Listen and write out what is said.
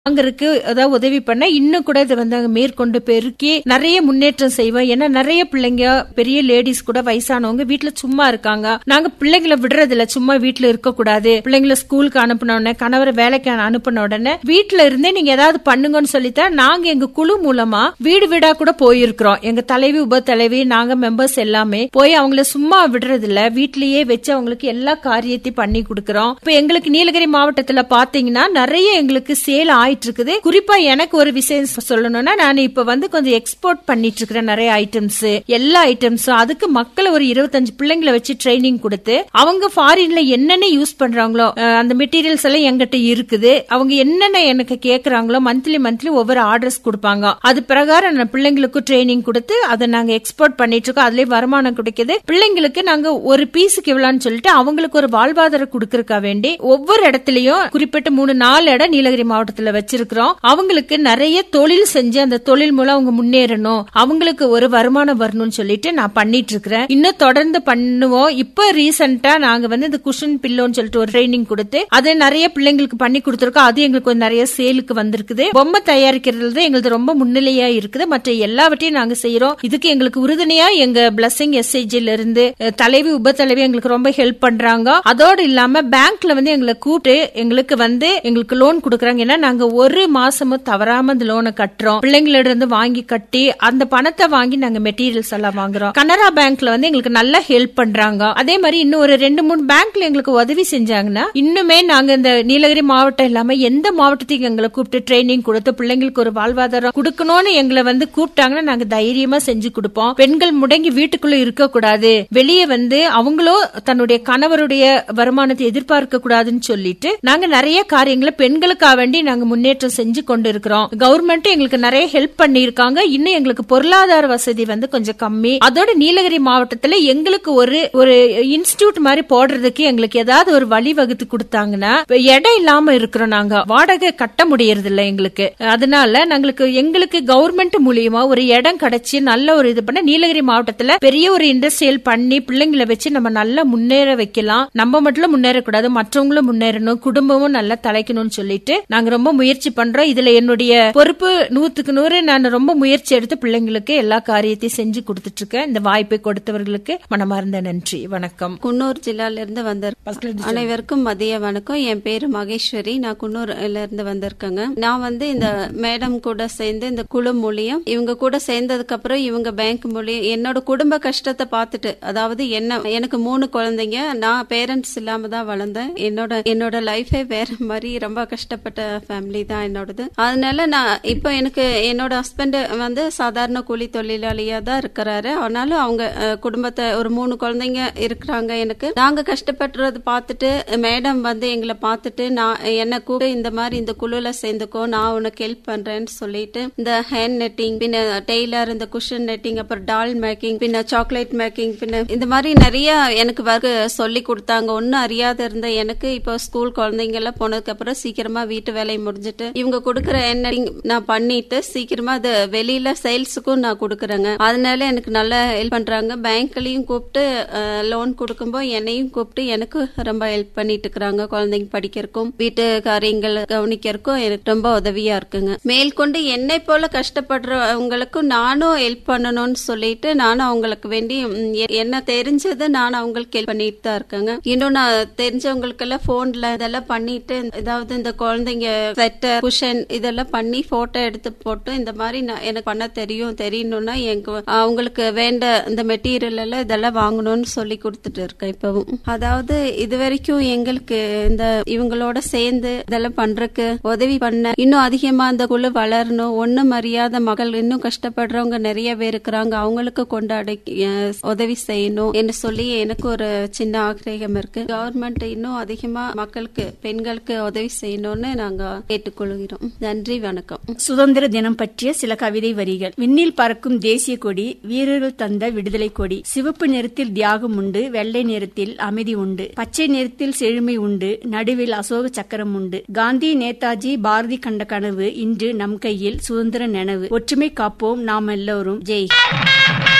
வாங்கறதுக்கு ஏதாவது உதவி பண்ண இன்னும் கூட இதை வந்து அங்க மேற்கொண்டு பெருக்கி நிறைய முன்னேற்றம் செய்வோம் ஏன்னா நிறைய பிள்ளைங்க பெரிய லேடிஸ் கூட வயசானவங்க வீட்டுல சும்மா இருக்காங்க நாங்க பிள்ளைங்களை விடுறது இல்ல சும்மா வீட்டுல இருக்க கூடாது பிள்ளைங்களை ஸ்கூலுக்கு அனுப்பின உடனே கணவரை வேலைக்கு அனுப்பின உடனே வீட்டுல இருந்தே நீங்க ஏதாவது பண்ணுங்கன்னு சொல்லித்தான் நாங்க எங்க குழு மூலமா வீடு வீடா கூட போயிருக்கிறோம் எங்க தலைவி உப தலைவி நாங்க மெம்பர்ஸ் எல்லாமே போய் அவங்கள சும்மா விடுறது இல்ல வீட்லயே வச்சு அவங்களுக்கு எல்லா காரியத்தையும் பண்ணி கொடுக்கறோம் இப்ப எங்களுக்கு நீலகிரி மாவட்டத்துல பாத்தீங்கன்னா நிறைய எங்களுக்கு சேல் ஆயிட்டு இருக்குது குறிப்பா எனக்கு ஒரு விஷயம் சொல்லணும்னா நான் இப்ப வந்து கொஞ்சம் எக்ஸ்போர்ட் பண்ணிட்டு இருக்கிறேன் நிறைய ஐட்டம்ஸ் எல்லா ஐட்டம்ஸும் அதுக்கு மக்களை ஒரு இருபத்தஞ்சு பிள்ளைங்களை வச்சு ட்ரைனிங் கொடுத்து அவங்க ஃபாரின்ல என்னென்ன யூஸ் பண்றாங்களோ அஹ், அந்த மெட்டீரியல்ஸ் எல்லாம் எங்கிட்ட இருக்குது அவங்க என்னென்ன எனக்கு கேக்குறாங்களோ மந்த்லி மந்த்லி ஒவ்வொரு ஆர்டர்ஸ் கொடுப்பாங்க அது பிரகாரம் நான் பிள்ளைங்களுக்கு ட்ரைனிங் கொடுத்து அதை நாங்க எக்ஸ்போர்ட் பண்ணிட்டு இருக்கோம் அதுலயே வருமானம் கிடைக்குது பிள்ளைங்களுக்கு நாங்க ஒரு பீஸுக்கு இவ்வளவுன்னு சொல்லிட்டு அவங்களுக்கு ஒரு வாழ்வாதாரம் கொடுக்கறக்கா வேண்டி ஒவ்வொரு இடத்துலயும் குறிப்பிட்ட மூணு நாலு இடம் நீலகிரி மாவட்டத்துல வச்சிருக்கிறோம் அவங்களுக்கு நிறைய தொழில் செஞ்சு அந்த தொழில் மூலம் அவங்க முன்னேறணும் அவங்களுக்கு ஒரு வருமானம் வரணும்னு சொல்லிட்டு நான் பண்ணிட்டு இருக்கிறேன் இன்னும் தொடர்ந்து பண்ணுவோம் இப்ப ரீசெண்டா நாங்க வந்து இந்த குஷன் பில்லோன்னு சொல்லிட்டு ஒரு ட்ரைனிங் கொடுத்து அதை நிறைய பிள்ளைங்களுக்கு பண்ணி கொடுத்துருக்கோம் அது எங்களுக்கு கொஞ்சம் நிறைய சேலுக்கு வந்திருக்குது பொம்மை தயாரிக்கிறது எங்களுக்கு ரொம்ப முன்னிலையா இருக்குது மற்ற எல்லாவற்றையும் நாங்க செய்யறோம் இதுக்கு எங்களுக்கு உறுதுணையா எங்க பிளஸிங் எஸ்ஐஜில இருந்து அஹ், தலைவி உப தலைவி எங்களுக்கு ரொம்ப ஹெல்ப் பண்றாங்க அதோடு இல்லாம பேங்க்ல வந்து எங்களை கூப்பிட்டு எங்களுக்கு வந்து எங்களுக்கு லோன் கொடுக்கறாங்க ஏன்னா நாங்க ஒரு மாசமும் தவறாம அந்த லோனை கட்டுறோம் பிள்ளைங்கள இருந்து வாங்கி கட்டி அந்த பணத்தை வாங்கி நாங்க மெட்டீரியல்ஸ் எல்லாம் வாங்குறோம் கனரா பேங்க்ல வந்து எங்களுக்கு நல்லா ஹெல்ப் பண்றாங்க அதே மாதிரி இன்னும் ஒரு ரெண்டு மூணு பேங்க்ல எங்களுக்கு உதவி செஞ்சாங்கன்னா இன்னுமே நாங்க இந்த நீலகிரி மாவட்டம் இல்லாம எந்த மாவட்டத்துக்கு எங்களை கூப்பிட்டு ட்ரைனிங் கொடுத்து பிள்ளைங்களுக்கு ஒரு வாழ்வாதாரம் கொடுக்கணும்னு எங்களை வந்து கூப்பிட்டாங்கன்னா நாங்க தைரியமா செஞ்சு கொடுப்போம் பெண்கள் முடங்கி வீட்டுக்குள்ள இருக்க கூடாது வெளியே வந்து அவங்களோ தன்னுடைய கணவருடைய வருமானத்தை எதிர்பார்க்க கூடாதுன்னு சொல்லிட்டு நாங்க நிறைய காரியங்களை பெண்களுக்காக வேண்டி நாங்க முன்னேற்றம் செஞ்சு கொண்டு இருக்கிறோம் கவர்மெண்ட் எங்களுக்கு நிறைய ஹெல்ப் பண்ணிருக்காங்க இன்னும் எங்களுக்கு பொருளாதார வசதி வந்து கொஞ்சம் கம்மி அதோட நீலகிரி மாவட்டத்துல எங்களுக்கு ஒரு ஒரு இன்ஸ்டிடியூட் மாதிரி போடுறதுக்கு எங்களுக்கு ஏதாவது ஒரு வழி வகுத்து கொடுத்தாங்கன்னா இப்ப இடம் இல்லாம இருக்கிறோம் நாங்க வாடகை கட்ட முடியறது இல்ல எங்களுக்கு அதனால நாங்களுக்கு எங்களுக்கு கவர்மெண்ட் மூலியமா ஒரு இடம் கிடைச்சு நல்ல ஒரு இது பண்ண நீலகிரி மாவட்டத்துல பெரிய ஒரு இண்டஸ்ட்ரியல் பண்ணி பிள்ளைங்களை வச்சு நம்ம நல்லா முன்னேற வைக்கலாம் நம்ம மட்டும் முன்னேறக்கூடாது மற்றவங்களும் முன்னேறணும் குடும்பமும் நல்லா தலைக்கணும்னு சொல்லிட்டு நாங்க ரொம்ப முயற்சி பண்றோம் இதுல என்னுடைய பொறுப்பு நூத்துக்கு நூறு நான் ரொம்ப முயற்சி எடுத்து பிள்ளைங்களுக்கு எல்லா காரியத்தையும் செஞ்சு கொடுத்துட்டு இருக்கேன் இந்த வாய்ப்பை கொடுத்தவர்களுக்கு மனமார்ந்த நன்றி வணக்கம் குன்னூர் ஜில்லால இருந்து வந்திருக்கேன் அனைவருக்கும் மதிய வணக்கம் என் பேரு மகேஸ்வரி நான் குன்னூர்ல இருந்து வந்திருக்கேங்க நான் வந்து இந்த மேடம் கூட சேர்ந்து இந்த குழு மூலியம் இவங்க கூட சேர்ந்ததுக்கு அப்புறம் இவங்க பேங்க் மூலியம் என்னோட குடும்ப கஷ்டத்தை பார்த்துட்டு அதாவது என்ன எனக்கு மூணு குழந்தைங்க நான் பேரண்ட்ஸ் இல்லாம தான் வளர்ந்தேன் என்னோட என்னோட லைஃபே வேற மாதிரி ரொம்ப கஷ்டப்பட்ட ஃபேமிலி தான் என்னோடது அதனால நான் இப்போ எனக்கு என்னோட ஹஸ்பண்ட் வந்து சாதாரண கூலி தொழிலாளியா தான் இருக்கிறாரு ஆனாலும் அவங்க அஹ், குடும்பத்தை ஒரு மூணு குழந்தைங்க இருக்கிறாங்க எனக்கு நாங்க கஷ்டப்படுறது பார்த்துட்டு மேடம் வந்து எங்களை பார்த்துட்டு நான் என்ன கூட இந்த மாதிரி இந்த குழுல சேர்ந்துக்கோ நான் உனக்கு ஹெல்ப் பண்றேன்னு சொல்லிட்டு இந்த ஹேண்ட் நெட்டிங் பின்ன டெய்லர் இந்த குஷன் நெட்டிங் அப்புறம் டால் மேக்கிங் பின்ன சாக்லேட் மேக்கிங் பின்ன இந்த மாதிரி நிறைய எனக்கு ஒர்க் சொல்லி கொடுத்தாங்க ஒன்னும் அறியாத இருந்த எனக்கு இப்போ ஸ்கூல் குழந்தைங்க எல்லாம் போனதுக்கு அப்புறம் சீக்கிரமா வீட்டு வேலையை முடிஞ்சிட்டு இவங்க கொடுக்குற எண்ணெய் நான் பண்ணிட்டு சீக்கிரமா அது வெளியில சேல்ஸுக்கும் நான் கொடுக்குறேங்க அதனால எனக்கு நல்லா ஹெல்ப் பண்றாங்க பேங்க்லயும் கூப்பிட்டு லோன் கொடுக்கும்போது என்னையும் கூப்பிட்டு எனக்கு ரொம்ப ஹெல்ப் பண்ணிட்டு இருக்கிறாங்க குழந்தைங்க படிக்கிறதுக்கும் வீட்டு காரியங்கள் கவனிக்கிறதுக்கும் எனக்கு ரொம்ப உதவியா இருக்குங்க மேற்கொண்டு என்னை போல கஷ்டப்படுறவங்களுக்கும் நானும் ஹெல்ப் பண்ணணும்னு சொல்லிட்டு நானும் அவங்களுக்கு வேண்டி ம், எ- என்ன தெரிஞ்சது நான் அவங்களுக்கு ஹெல்ப் பண்ணிட்டு தான் இருக்கேங்க இன்னும் நான் தெரிஞ்சவங்களுக்கு எல்லாம் போன்ல இதெல்லாம் பண்ணிட்டு ஏதாவது இந்த குழந்தைங்க ஸ்வெட்டர் குஷன் இதெல்லாம் பண்ணி போட்டோ எடுத்து போட்டு இந்த மாதிரி நான் எனக்கு பண்ண தெரியும் தெரியணும்னா எனக்கு அவங்களுக்கு வேண்ட இந்த மெட்டீரியல் எல்லாம் இதெல்லாம் வாங்கணும்னு சொல்லி கொடுத்துட்டு இருக்கேன் இப்பவும் அதாவது இது வரைக்கும் எங்களுக்கு இந்த இவங்களோட சேர்ந்து இதெல்லாம் பண்றதுக்கு உதவி பண்ண இன்னும் அதிகமா இந்த குழு வளரணும் ஒண்ணும் அறியாத மகள் இன்னும் கஷ்டப்படுறவங்க நிறைய பேர் இருக்கிறாங்க அவங்களுக்கு கொண்டாடி அஹ், உதவி செய்யணும் என்று சொல்லி எனக்கு ஒரு சின்ன ஆக்கிரகம் இருக்கு கவர்மெண்ட் இன்னும் அதிகமா மக்களுக்கு பெண்களுக்கு உதவி செய்யணும்னு நாங்க கேட்டுக்கொள்கிறோம் நன்றி வணக்கம் சுதந்திர தினம் பற்றிய சில கவிதை வரிகள் விண்ணில் பறக்கும் தேசிய கொடி வீரர்கள் தந்த விடுதலை கொடி சிவப்பு நிறத்தில் தியாகம் உண்டு வெள்ளை நிறத்தில் அமைதி உண்டு பச்சை நிறத்தில் செழுமை உண்டு நடுவில் அசோக சக்கரம் உண்டு காந்தி நேதாஜி பாரதி கண்ட கனவு இன்று நம் கையில் சுதந்திர நினைவு ஒற்றுமை காப்போம் நாம் எல்லோரும் ஜெய்